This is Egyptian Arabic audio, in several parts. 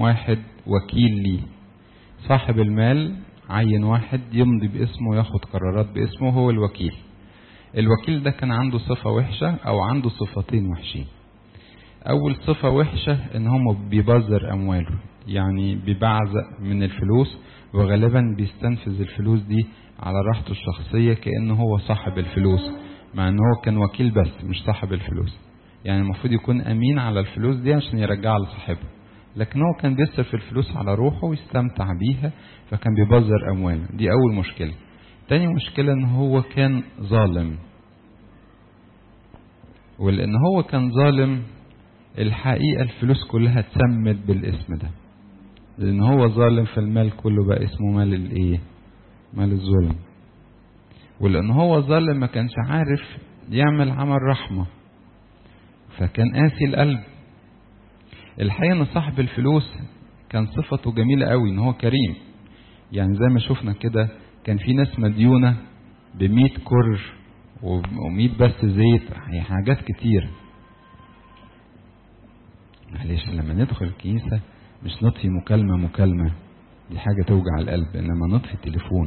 واحد وكيل ليه صاحب المال عين واحد يمضي باسمه وياخد قرارات باسمه هو الوكيل الوكيل ده كان عنده صفة وحشة أو عنده صفتين وحشين أول صفة وحشة إن هو بيبذر أمواله يعني بيبعزق من الفلوس وغالبا بيستنفذ الفلوس دي على راحته الشخصية كأنه هو صاحب الفلوس مع إن هو كان وكيل بس مش صاحب الفلوس يعني المفروض يكون أمين على الفلوس دي عشان يرجعها لصاحبها لكن هو كان بيصرف الفلوس على روحه ويستمتع بيها فكان بيبذر أمواله دي أول مشكلة تاني مشكلة إن هو كان ظالم ولأن هو كان ظالم الحقيقة الفلوس كلها اتسمت بالاسم ده لأن هو ظالم فالمال كله بقى اسمه مال الإيه؟ مال الظلم ولأن هو ظالم ما كانش عارف يعمل عمل رحمة فكان قاسي القلب الحقيقة إن صاحب الفلوس كان صفته جميلة قوي إن هو كريم يعني زي ما شفنا كده كان في ناس مديونة بمية كر ومية بس زيت يعني حاجات كتير معلش لما ندخل الكنيسة مش نطفي مكالمة مكالمة دي حاجة توجع القلب إنما نطفي التليفون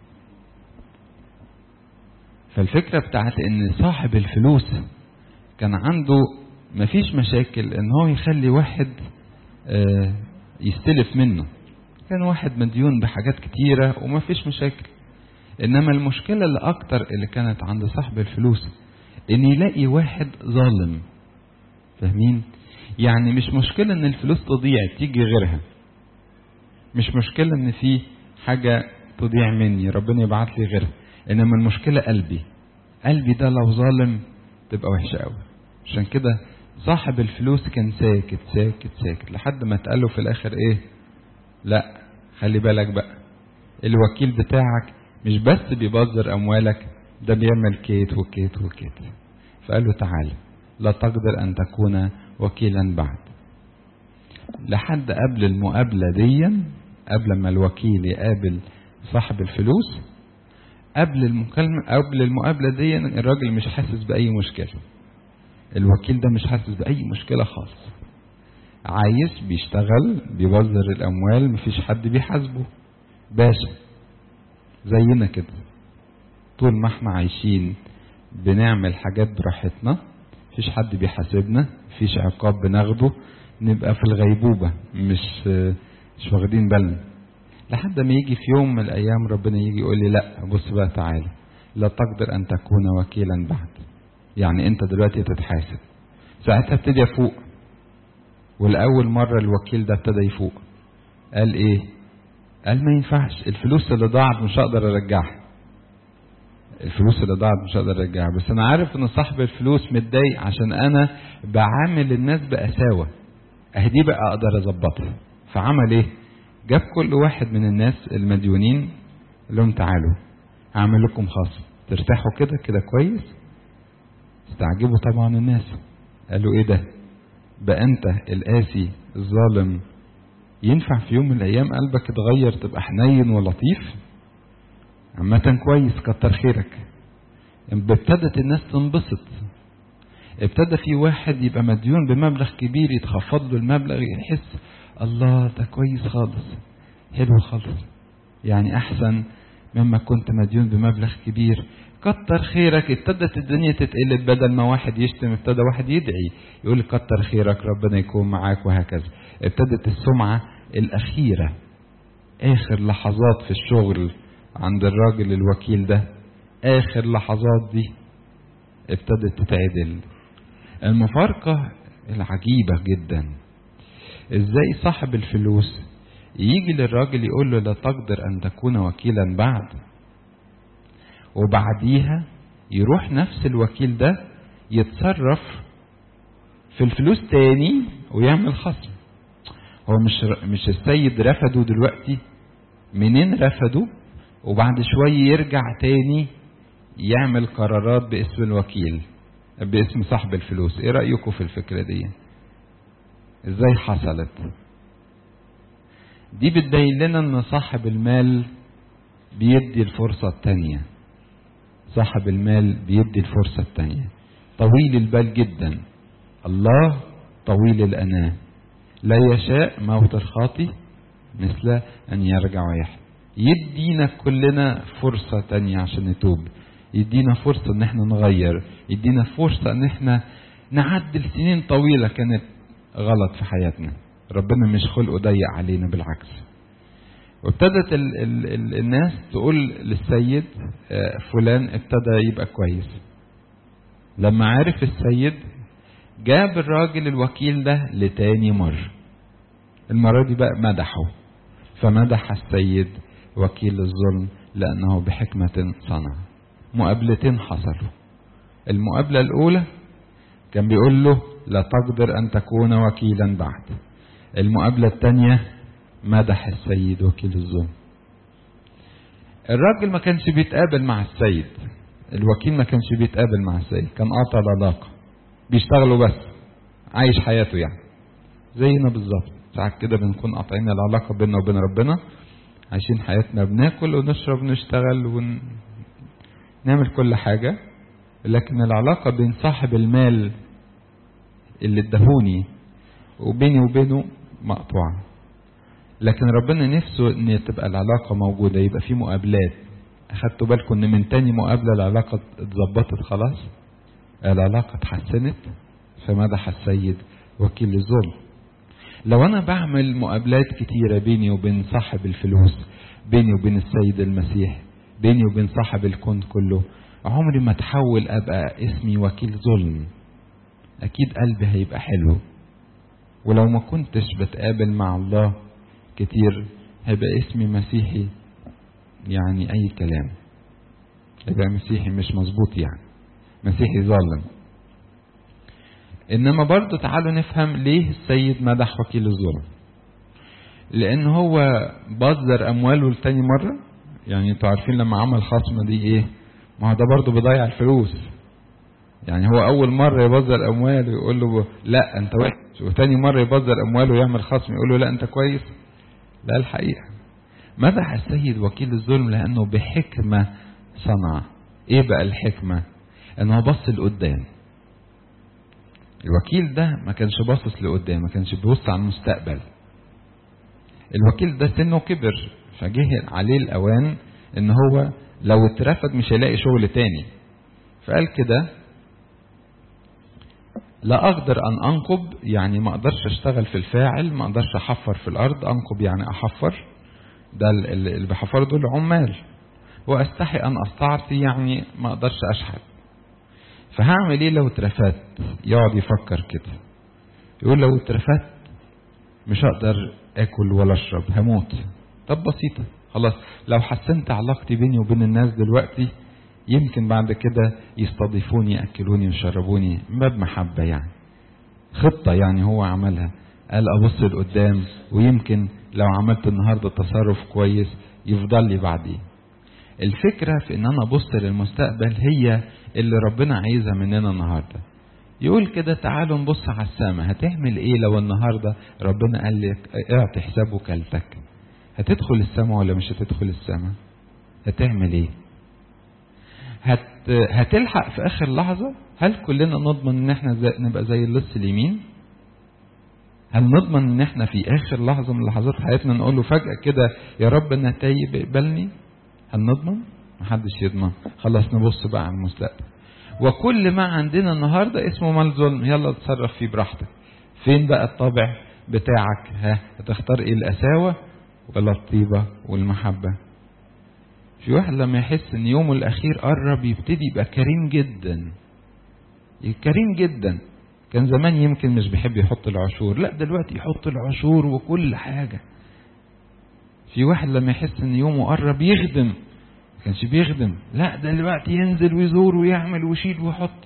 فالفكرة بتاعت إن صاحب الفلوس كان عنده مفيش مشاكل إن هو يخلي واحد آه يستلف منه كان واحد مديون بحاجات كتيرة ومفيش مشاكل إنما المشكلة اللي أكتر اللي كانت عند صاحب الفلوس إن يلاقي واحد ظالم فاهمين؟ يعني مش مشكلة ان الفلوس تضيع تيجي غيرها مش مشكلة ان في حاجة تضيع مني ربنا يبعت لي غيرها انما المشكلة قلبي قلبي ده لو ظالم تبقى وحشة قوي عشان كده صاحب الفلوس كان ساكت ساكت ساكت لحد ما اتقال له في الاخر ايه لا خلي بالك بقى الوكيل بتاعك مش بس بيبذر اموالك ده بيعمل كيت وكيت وكيت فقال له تعالى لا تقدر ان تكون وكيلا بعد لحد قبل المقابلة دي قبل ما الوكيل يقابل صاحب الفلوس قبل المكالمة قبل المقابلة دي الراجل مش حاسس بأي مشكلة الوكيل ده مش حاسس بأي مشكلة خالص عايش بيشتغل بيوزر الأموال مفيش حد بيحاسبه باشا زينا كده طول ما احنا عايشين بنعمل حاجات براحتنا مفيش حد بيحاسبنا مفيش عقاب بناخده نبقى في الغيبوبة مش مش واخدين بالنا لحد ما يجي في يوم من الأيام ربنا يجي يقول لي لا بص بقى تعالى لا تقدر أن تكون وكيلا بعد يعني أنت دلوقتي تتحاسب ساعتها ابتدي أفوق والأول مرة الوكيل ده ابتدى يفوق قال إيه؟ قال ما ينفعش الفلوس اللي ضاعت مش هقدر أرجعها الفلوس اللي ضاعت مش هقدر ارجعها بس انا عارف ان صاحب الفلوس متضايق عشان انا بعامل الناس بقساوه اهدي بقى اقدر اظبطها فعمل ايه جاب كل واحد من الناس المديونين قال لهم تعالوا هعمل لكم خاص ترتاحوا كده كده كويس استعجبوا طبعا الناس قالوا ايه ده بقى انت القاسي الظالم ينفع في يوم من الايام قلبك يتغير تبقى حنين ولطيف عامة كويس كتر خيرك ابتدت الناس تنبسط ابتدى في واحد يبقى مديون بمبلغ كبير يتخفض له المبلغ يحس الله ده كويس خالص حلو خالص يعني احسن مما كنت مديون بمبلغ كبير كتر خيرك ابتدت الدنيا تتقلب بدل ما واحد يشتم ابتدى واحد يدعي يقول كتر خيرك ربنا يكون معاك وهكذا ابتدت السمعة الأخيرة آخر لحظات في الشغل عند الراجل الوكيل ده آخر لحظات دي ابتدت تتعدل المفارقة العجيبة جدا ازاي صاحب الفلوس يجي للراجل يقول له لا تقدر ان تكون وكيلا بعد وبعديها يروح نفس الوكيل ده يتصرف في الفلوس تاني ويعمل خصم هو مش مش السيد رفضه دلوقتي منين رفضه وبعد شوية يرجع تاني يعمل قرارات باسم الوكيل باسم صاحب الفلوس ايه رأيكم في الفكرة دي ازاي حصلت دي بتبين لنا ان صاحب المال بيدي الفرصة التانية صاحب المال بيدي الفرصة التانية طويل البال جدا الله طويل الأناة لا يشاء موت الخاطي مثل أن يرجع ويحيى يدينا كلنا فرصة تانية عشان نتوب يدينا فرصة ان احنا نغير يدينا فرصة ان احنا نعدل سنين طويلة كانت غلط في حياتنا ربنا مش خلقه ضيق علينا بالعكس وابتدت ال ال ال الناس تقول للسيد فلان ابتدى يبقى كويس لما عرف السيد جاب الراجل الوكيل ده لتاني مرة المرة دي بقى مدحه فمدح السيد وكيل الظلم لأنه بحكمة صنع مقابلتين حصلوا المقابلة الأولى كان بيقول له لا تقدر أن تكون وكيلا بعد المقابلة الثانية مدح السيد وكيل الظلم الراجل ما كانش بيتقابل مع السيد الوكيل ما كانش بيتقابل مع السيد كان قاطع العلاقة بيشتغلوا بس عايش حياته يعني زينا بالظبط ساعات كده بنكون قاطعين العلاقة بيننا وبين ربنا عايشين حياتنا بناكل ونشرب ونشتغل ونعمل كل حاجة لكن العلاقة بين صاحب المال اللي ادهوني وبيني وبينه مقطوعة لكن ربنا نفسه ان تبقى العلاقة موجودة يبقى في مقابلات اخدتوا بالكم ان من تاني مقابلة العلاقة اتظبطت خلاص العلاقة اتحسنت فمدح السيد وكيل الظلم لو انا بعمل مقابلات كتيرة بيني وبين صاحب الفلوس بيني وبين السيد المسيح بيني وبين صاحب الكون كله عمري ما اتحول ابقى اسمي وكيل ظلم اكيد قلبي هيبقى حلو ولو ما كنتش بتقابل مع الله كتير هيبقى اسمي مسيحي يعني اي كلام يبقى مسيحي مش مظبوط يعني مسيحي ظالم انما برضه تعالوا نفهم ليه السيد مدح وكيل الظلم لان هو بذر امواله لتاني مره يعني انتوا عارفين لما عمل خصم دي ايه ما هو ده برضه بيضيع الفلوس يعني هو اول مره يبذر امواله يقول له لا انت وحش وتاني مره يبذر امواله ويعمل خصم يقول له لا انت كويس لا الحقيقه مدح السيد وكيل الظلم لانه بحكمه صنع ايه بقى الحكمه انه بص لقدام الوكيل ده ما كانش باصص لقدام ما كانش بيبص على المستقبل الوكيل ده سنه كبر فجه عليه الاوان ان هو لو اترفد مش هيلاقي شغل تاني فقال كده لا اقدر ان انقب يعني ما اقدرش اشتغل في الفاعل ما اقدرش احفر في الارض انقب يعني احفر ده اللي بيحفروا دول عمال واستحي ان استعصي يعني ما اقدرش اشحت فهعمل ايه لو اترفدت يقعد يفكر كده يقول لو اترفدت مش هقدر اكل ولا اشرب هموت طب بسيطة خلاص لو حسنت علاقتي بيني وبين الناس دلوقتي يمكن بعد كده يستضيفوني ياكلوني ويشربوني ما بمحبة يعني خطة يعني هو عملها قال ابص لقدام ويمكن لو عملت النهاردة تصرف كويس يفضل لي بعدين الفكرة في ان انا ابص للمستقبل هي اللي ربنا عايزها مننا النهاردة يقول كده تعالوا نبص على السماء هتعمل ايه لو النهاردة ربنا قال لك اعطي حساب وكالتك هتدخل السماء ولا مش هتدخل السماء هتعمل ايه هت... هتلحق في اخر لحظة هل كلنا نضمن ان احنا زي... نبقى زي اللص اليمين هل نضمن ان احنا في اخر لحظة من لحظات حياتنا نقول له فجأة كده يا رب انا تايب اقبلني هل نضمن محدش يضمن خلاص نبص بقى على المستقبل وكل ما عندنا النهاردة اسمه مال ظلم يلا اتصرف فيه براحتك فين بقى الطابع بتاعك ها هتختار ايه القساوة ولا الطيبة والمحبة في واحد لما يحس ان يومه الاخير قرب يبتدي يبقى كريم جدا كريم جدا كان زمان يمكن مش بيحب يحط العشور لا دلوقتي يحط العشور وكل حاجة في واحد لما يحس ان يومه قرب يخدم ما كانش بيخدم لا ده دلوقتي ينزل ويزور ويعمل ويشيل ويحط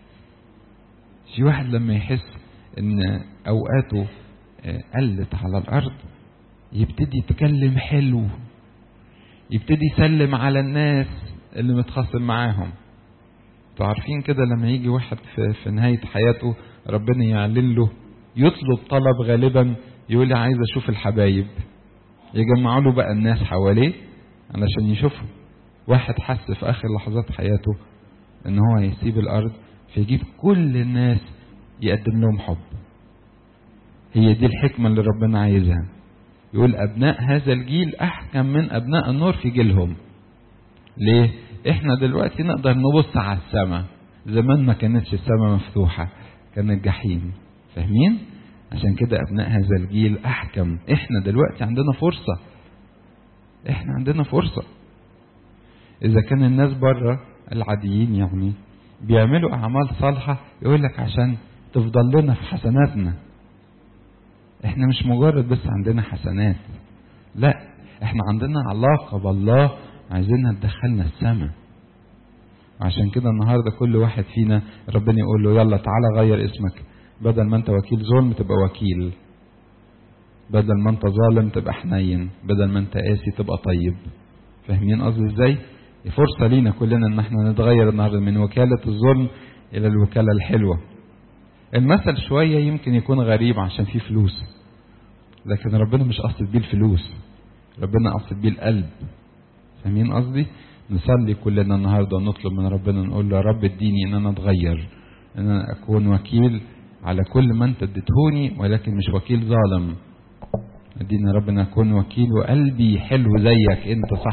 في واحد لما يحس ان اوقاته قلت على الارض يبتدي يتكلم حلو يبتدي يسلم على الناس اللي متخاصم معاهم انتوا عارفين كده لما يجي واحد في, في نهاية حياته ربنا يعلن له يطلب طلب غالبا يقول لي عايز اشوف الحبايب يجمعوا له بقى الناس حواليه علشان يشوفهم واحد حس في اخر لحظات حياته ان هو هيسيب الارض فيجيب كل الناس يقدم لهم حب هي دي الحكمة اللي ربنا عايزها يقول أبناء هذا الجيل أحكم من أبناء النور في جيلهم ليه؟ إحنا دلوقتي نقدر نبص على السماء زمان ما كانتش السماء مفتوحة كانت جحيم فاهمين؟ عشان كده أبناء هذا الجيل أحكم إحنا دلوقتي عندنا فرصة إحنا عندنا فرصة إذا كان الناس بره العاديين يعني بيعملوا أعمال صالحة يقول لك عشان تفضل لنا في حسناتنا احنا مش مجرد بس عندنا حسنات لا احنا عندنا علاقة بالله عايزينها تدخلنا السماء عشان كده النهاردة كل واحد فينا ربنا يقول له يلا تعالى غير اسمك بدل ما انت وكيل ظلم تبقى وكيل بدل ما انت ظالم تبقى حنين بدل ما انت قاسي تبقى طيب فاهمين قصدي ازاي فرصة لينا كلنا ان احنا نتغير النهارده من وكالة الظلم الى الوكالة الحلوة المثل شوية يمكن يكون غريب عشان فيه فلوس لكن ربنا مش قصد بيه الفلوس ربنا قصد بيه القلب فاهمين قصدي نصلي كلنا النهارده ونطلب من ربنا نقول له يا رب اديني ان انا اتغير ان انا اكون وكيل على كل ما انت اديتهوني ولكن مش وكيل ظالم اديني يا رب ان اكون وكيل وقلبي حلو زيك انت صح